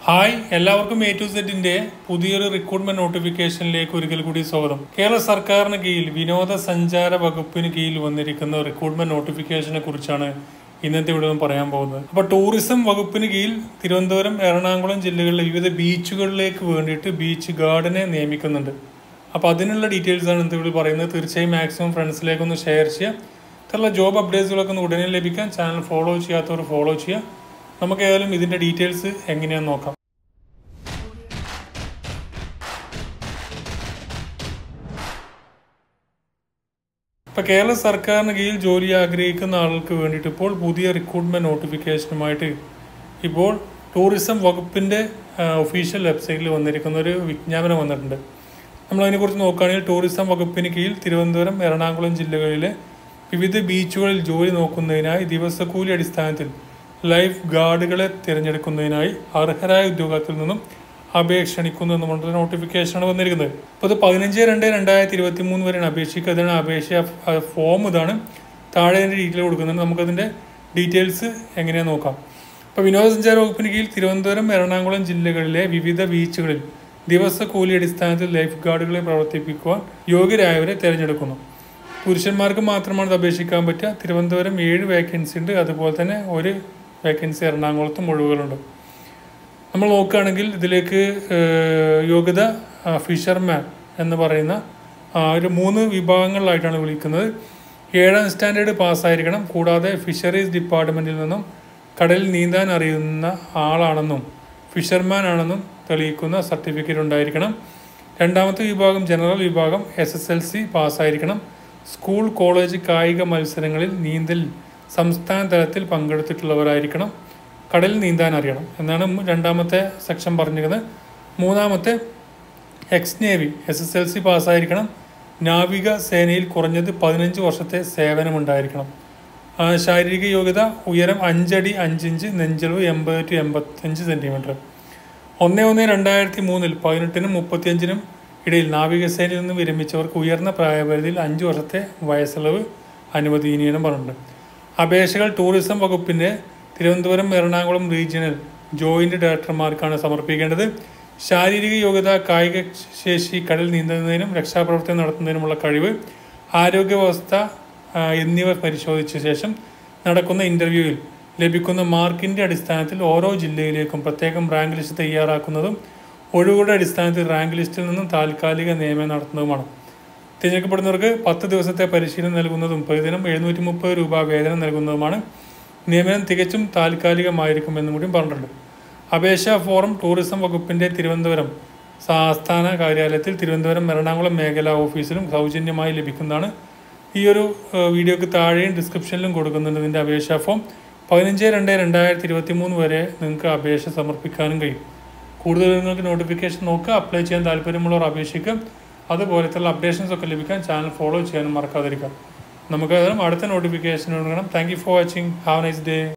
hi എല്ലാവർക്കും A to സെറ്റിന്റെ പുതിയൊരു റിക്രൂട്ട്മെന്റ് നോട്ടിഫിക്കേഷനിലേക്ക് ഒരിക്കൽ കൂടി സ്വാഗതം കേരള സർക്കാരിന് കീഴിൽ വിനോദസഞ്ചാര വകുപ്പിന് കീഴിൽ വന്നിരിക്കുന്ന റിക്രൂട്ട്മെന്റ് നോട്ടിഫിക്കേഷനെ കുറിച്ചാണ് ഇന്നത്തെ ഇവിടെ നിന്ന് പറയാൻ പോകുന്നത് അപ്പോൾ ടൂറിസം വകുപ്പിന് കീഴിൽ തിരുവനന്തപുരം എറണാകുളം ജില്ലകളിലെ വിവിധ ബീച്ചുകളിലേക്ക് വേണ്ടിയിട്ട് ബീച്ച് ഗാർഡിനെ നിയമിക്കുന്നുണ്ട് അപ്പോൾ അതിനുള്ള ഡീറ്റെയിൽസ് ആണ് ഇന്നത്തെ ഇവിടെ പറയുന്നത് തീർച്ചയായും മാക്സിമം ഫ്രണ്ട്സിലേക്കൊന്ന് ഷെയർ ചെയ്യുക ഇത്തരമുള്ള ജോബ് അപ്ഡേറ്റ്സുകളൊക്കെ ഒന്ന് ഉടനെ ലഭിക്കാൻ ചാനൽ ഫോളോ ചെയ്യാത്തവർ ഫോളോ ചെയ്യുക നമുക്ക് ഏതായാലും ഇതിന്റെ ഡീറ്റെയിൽസ് എങ്ങനെയാണെന്ന് നോക്കാം ഇപ്പൊ കേരള സർക്കാരിന് കീഴിൽ ജോലി ആഗ്രഹിക്കുന്ന ആളുകൾക്ക് വേണ്ടിയിട്ട് ഇപ്പോൾ പുതിയ റിക്രൂട്ട്മെന്റ് നോട്ടിഫിക്കേഷനുമായിട്ട് ഇപ്പോൾ ടൂറിസം വകുപ്പിന്റെ ഒഫീഷ്യൽ വെബ്സൈറ്റിൽ വന്നിരിക്കുന്ന ഒരു വിജ്ഞാപനം വന്നിട്ടുണ്ട് നമ്മൾ അതിനെക്കുറിച്ച് നോക്കുകയാണെങ്കിൽ ടൂറിസം വകുപ്പിന് കീഴിൽ തിരുവനന്തപുരം എറണാകുളം ജില്ലകളിലെ വിവിധ ബീച്ചുകളിൽ ജോലി നോക്കുന്നതിനായി ദിവസക്കൂലി അടിസ്ഥാനത്തിൽ ലൈഫ് ഗാർഡുകളെ തിരഞ്ഞെടുക്കുന്നതിനായി അർഹരായ ഉദ്യോഗത്തിൽ നിന്നും അപേക്ഷ ക്ഷണിക്കുന്നു എന്ന് പറഞ്ഞ നോട്ടിഫിക്കേഷനാണ് വന്നിരിക്കുന്നത് അപ്പോൾ ഇത് പതിനഞ്ച് രണ്ട് രണ്ടായിരത്തി ഇരുപത്തി മൂന്ന് വരെയാണ് അപേക്ഷിക്കുക ഇതാണ് അപേക്ഷ അഹ് ഫോം ഇതാണ് താഴെ അതിൻ്റെ ഡീറ്റെയിൽ കൊടുക്കുന്നുണ്ട് നമുക്കതിൻ്റെ ഡീറ്റെയിൽസ് എങ്ങനെയാണെന്ന് നോക്കാം ഇപ്പോൾ വിനോദസഞ്ചാര വകുപ്പിന് കീഴിൽ തിരുവനന്തപുരം എറണാകുളം ജില്ലകളിലെ വിവിധ ബീച്ചുകളിൽ ദിവസ കൂലി അടിസ്ഥാനത്തിൽ ലൈഫ് ഗാർഡുകളെ പ്രവർത്തിപ്പിക്കുവാൻ യോഗ്യരായവരെ തിരഞ്ഞെടുക്കുന്നു പുരുഷന്മാർക്ക് മാത്രമാണ് ഇത് അപേക്ഷിക്കാൻ പറ്റുക തിരുവനന്തപുരം ഏഴ് വേക്കൻസി ഉണ്ട് അതുപോലെ തന്നെ ഒരു വേക്കൻസി എറണാകുളത്തും ഒഴിവുകളുണ്ട് നമ്മൾ നോക്കുകയാണെങ്കിൽ ഇതിലേക്ക് ഏഹ്, യോഗ്യത ആ, ഫിഷർമാൻ എന്ന് പറയുന്ന ആ, ഒരു മൂന്ന് വിഭാഗങ്ങളിലായിട്ടാണ് വിളിക്കുന്നത് ഏഴാം സ്റ്റാൻഡേർഡ് പാസ്സായിരിക്കണം കൂടാതെ ഫിഷറീസ് ഡിപ്പാർട്ട്മെൻറ്റിൽ നിന്നും കടലിൽ നീന്താൻ അറിയുന്ന ആളാണെന്നും ഫിഷർമാൻ ആണെന്നും തെളിയിക്കുന്ന സർട്ടിഫിക്കറ്റ് ഉണ്ടായിരിക്കണം രണ്ടാമത്തെ വിഭാഗം ജനറൽ വിഭാഗം എസ് എസ് എൽ സി പാസ്സായിരിക്കണം സ്കൂൾ കോളേജ് കായിക മത്സരങ്ങളിൽ നീന്തൽ സംസ്ഥാന തലത്തിൽ പങ്കെടുത്തിട്ടുള്ളവരായിരിക്കണം കടലിൽ നീന്താൻ അറിയണം എന്നാണ് മു- രണ്ടാമത്തെ സെക്ഷൻ പറഞ്ഞിരിക്കുന്നത് മൂന്നാമത്തെ ex navy S S L C പാസ്സായിരിക്കണം നാവിക സേനയിൽ കുറഞ്ഞത് പതിനഞ്ച് വർഷത്തെ സേവനമുണ്ടായിരിക്കണം ആ, ശാരീരിക യോഗ്യത ഉയരം അഞ്ചടി അഞ്ചിഞ്ച് നെഞ്ചളവ് എൺപത് ടു എൺപത്തഞ്ച് സെൻറ്റിമീറ്റർ ഒന്ന് ഒന്ന് രണ്ടായിരത്തി മൂന്നിൽ പതിനെട്ടിനും മുപ്പത്തിയഞ്ചിനും ഇടയിൽ നാവികസേനയിൽ നിന്ന് വിരമിച്ചവർക്ക് ഉയർന്ന പ്രായപരിധിയിൽ അഞ്ച് വർഷത്തെ വയസ്സിളവ് അനുവദനീയം പറഞ്ഞിട്ടുണ്ട് അപേക്ഷകൾ ടൂറിസം വകുപ്പിൻ്റെ തിരുവനന്തപുരം എറണാകുളം റീജിയണൽ ജോയിന്റ് ഡയറക്ടർമാർക്കാണ് സമർപ്പിക്കേണ്ടത് ശാരീരിക യോഗ്യത കായിക ശേഷി കടൽ നീന്തുന്നതിനും രക്ഷാപ്രവർത്തനം നടത്തുന്നതിനുമുള്ള കഴിവ് ആരോഗ്യാവസ്ഥ ആ, എന്നിവ പരിശോധിച്ച ശേഷം നടക്കുന്ന ഇന്റർവ്യൂവിൽ ലഭിക്കുന്ന മാർക്കിന്റെ അടിസ്ഥാനത്തിൽ ഓരോ ജില്ലയിലേക്കും പ്രത്യേകം റാങ്ക് ലിസ്റ്റ് തയ്യാറാക്കുന്നതും ഒഴിവുകളുടെ അടിസ്ഥാനത്തിൽ റാങ്ക് ലിസ്റ്റിൽ നിന്നും താൽക്കാലിക നിയമനം നടത്തുന്നതുമാണ് തിരഞ്ഞെടുക്കപ്പെടുന്നവർക്ക് പത്ത് ദിവസത്തെ പരിശീലനം നൽകുന്നതും പ്രതിദിനം എഴുന്നൂറ്റി മുപ്പത് രൂപ വേതനം നൽകുന്നതുമാണ് നിയമനം തികച്ചും താൽക്കാലികമായിരിക്കുമെന്നും കൂടി പറഞ്ഞിട്ടുണ്ട് അപേക്ഷാ ഫോറം ടൂറിസം വകുപ്പിന്റെ തിരുവനന്തപുരം ആസ്ഥാന കാര്യാലയത്തിൽ തിരുവനന്തപുരം എറണാകുളം മേഖലാ ഓഫീസിലും സൗജന്യമായി ലഭിക്കുന്നതാണ് ഈ ഒരു ഏഹ്, വീഡിയോക്ക് താഴെയും ഡിസ്ക്രിപ്ഷനിലും കൊടുക്കുന്നുണ്ട് ഇതിൻ്റെ അപേക്ഷാ ഫോം പതിനഞ്ച് രണ്ട് രണ്ടായിരത്തി ഇരുപത്തി മൂന്ന് വരെ നിങ്ങൾക്ക് അപേക്ഷ സമർപ്പിക്കാനും കഴിയും കൂടുതൽ നിങ്ങൾക്ക് നോട്ടിഫിക്കേഷൻ നോക്കുക അപ്ലൈ ചെയ്യാൻ താല്പര്യമുള്ളവർ അപേക്ഷിക്കുക അതുപോലത്തെ അപ്ഡേഷൻസ് ഒക്കെ ലഭിക്കാൻ ചാനൽ ഫോളോ ചെയ്യാനും മറക്കാതിരിക്കുക നമുക്ക് ഏതായാലും അടുത്ത നോട്ടിഫിക്കേഷൻ കൊടുക്കണം thank you for watching have nice day